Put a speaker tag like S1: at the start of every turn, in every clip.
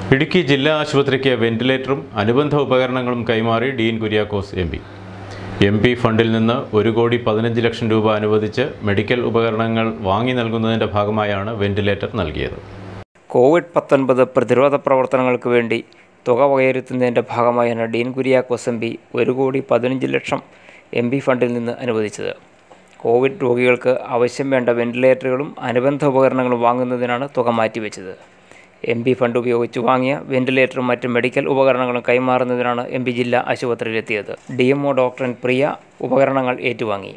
S1: ഇടുക്കി ജില്ലാ ആശുപത്രിക്ക് വെന്റിലേറ്ററും അനുബന്ധ ഉപകരണങ്ങളും കൈമാറി ഡീൻ കുര്യാക്കോസ് എം പി എം പി ഫണ്ടിൽ നിന്ന് ഒരു കോടി പതിനഞ്ച് ലക്ഷം രൂപ അനുവദിച്ച് മെഡിക്കൽ ഉപകരണങ്ങൾ വാങ്ങി നൽകുന്നതിൻ്റെ ഭാഗമായാണ് വെന്റിലേറ്റർ നൽകിയത്
S2: കോവിഡ് പത്തൊൻപത് പ്രതിരോധ പ്രവർത്തനങ്ങൾക്ക് വേണ്ടി തുക വകയിരുത്തുന്നതിൻ്റെ ഭാഗമായാണ് ഡീൻ കുര്യാക്കോസ് എം പി ഒരു കോടി പതിനഞ്ച് ലക്ഷം എം പി ഫണ്ടിൽ നിന്ന് അനുവദിച്ചത് കോവിഡ് രോഗികൾക്ക് ആവശ്യം വേണ്ട വെന്റിലേറ്ററുകളും അനുബന്ധ ഉപകരണങ്ങളും വാങ്ങുന്നതിനാണ് തുക മാറ്റിവെച്ചത് എം പി ഫണ്ട് ഉപയോഗിച്ച് വാങ്ങിയ വെന്റിലേറ്ററും മറ്റ് മെഡിക്കൽ ഉപകരണങ്ങളും കൈമാറുന്നതിനാണ് എം പി ജില്ലാ ആശുപത്രിയിലെത്തിയത് D M O doctor Priya ഉപകരണങ്ങൾ ഏറ്റുവാങ്ങി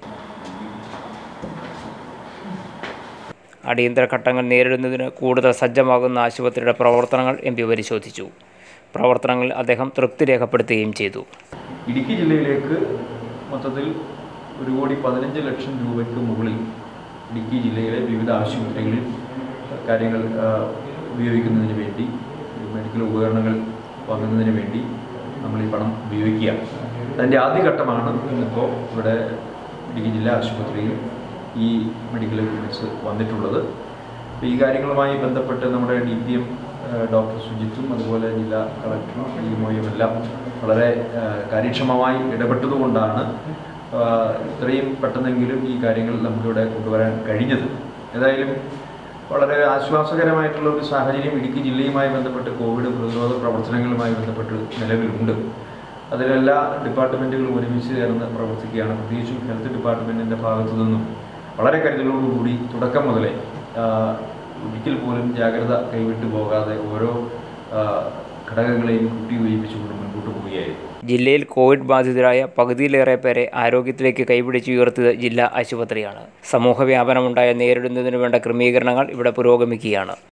S2: അടിയന്തര ഘട്ടങ്ങൾ നേരിടുന്നതിന് കൂടുതൽ സജ്ജമാകുന്ന ആശുപത്രിയുടെ പ്രവർത്തനങ്ങൾ എം പി പരിശോധിച്ചു പ്രവർത്തനങ്ങളിൽ അദ്ദേഹം തൃപ്തി രേഖപ്പെടുത്തുകയും ചെയ്തു
S3: ഇടുക്കി ജില്ലയിലേക്ക് മൊത്തത്തിൽ ഒരു കോടി പതിനഞ്ച് ലക്ഷം രൂപയ്ക്ക് മുകളിൽ ഇടുക്കി ജില്ലയിലെ വിവിധ ആശുപത്രികളിൽ കാര്യങ്ങൾ ആ, ഉപയോഗിക്കുന്നതിന് വേണ്ടി മെഡിക്കൽ ഉപകരണങ്ങൾ വാങ്ങുന്നതിന് വേണ്ടി നമ്മൾ ഈ പണം ഉപയോഗിക്കുക അതിൻ്റെ ആദ്യഘട്ടമാണ് ഇന്നിപ്പോൾ ഇവിടെ ഇടുക്കി ജില്ലാ ആശുപത്രിയിൽ ഈ മെഡിക്കൽ എക്യുപ്മെൻറ്റ്സ് വന്നിട്ടുള്ളത് അപ്പോൾ ഈ കാര്യങ്ങളുമായി ബന്ധപ്പെട്ട് നമ്മുടെ ഡി പി എം ഡോക്ടർ സുജിത്തും അതുപോലെ ജില്ലാ കളക്ടറും ഡി എം എല്ലാം വളരെ ആ, കാര്യക്ഷമമായി ഇടപെട്ടതുകൊണ്ടാണ് ആ, ഇത്രയും പെട്ടെന്നെങ്കിലും ഈ കാര്യങ്ങൾ നമുക്കിവിടെ കൊണ്ടുവരാൻ കഴിഞ്ഞത് ഏതായാലും വളരെ ആശ്വാസകരമായിട്ടുള്ള ഒരു സാഹചര്യം ഇടുക്കി ജില്ലയുമായി ബന്ധപ്പെട്ട് കോവിഡ് പ്രതിരോധ പ്രവർത്തനങ്ങളുമായി ബന്ധപ്പെട്ട് നിലവിലുണ്ട് അതിലെല്ലാ ഡിപ്പാർട്ട്മെൻറ്റുകളും ഒരുമിച്ച് ചേർന്ന് പ്രവർത്തിക്കുകയാണ് പ്രത്യേകിച്ചും ഹെൽത്ത് ഡിപ്പാർട്ട്മെൻറ്റിൻ്റെ ഭാഗത്തു നിന്നും വളരെ കരുതലോടുകൂടി തുടക്കം മുതലേ ആ, ഒരിക്കൽ പോലും ജാഗ്രത കൈവിട്ടു പോകാതെ ഓരോ ആ, ഘടകങ്ങളെയും കൂട്ടിയോജിപ്പിച്ചുകൊണ്ട് മുൻപോട്ട് പോവുകയായിരുന്നു
S2: ജില്ലയിൽ കോവിഡ് ബാധിതരായ പകുതിയിലേറെ പേരെ ആരോഗ്യത്തിലേക്ക് കൈപിടിച്ചുയർത്തിയത് ജില്ലാ ആശുപത്രിയാണ് സമൂഹ വ്യാപനമുണ്ടായ നേരിടുന്നതിന് വേണ്ട ക്രമീകരണങ്ങൾ ഇവിടെ പുരോഗമിക്കുകയാണ്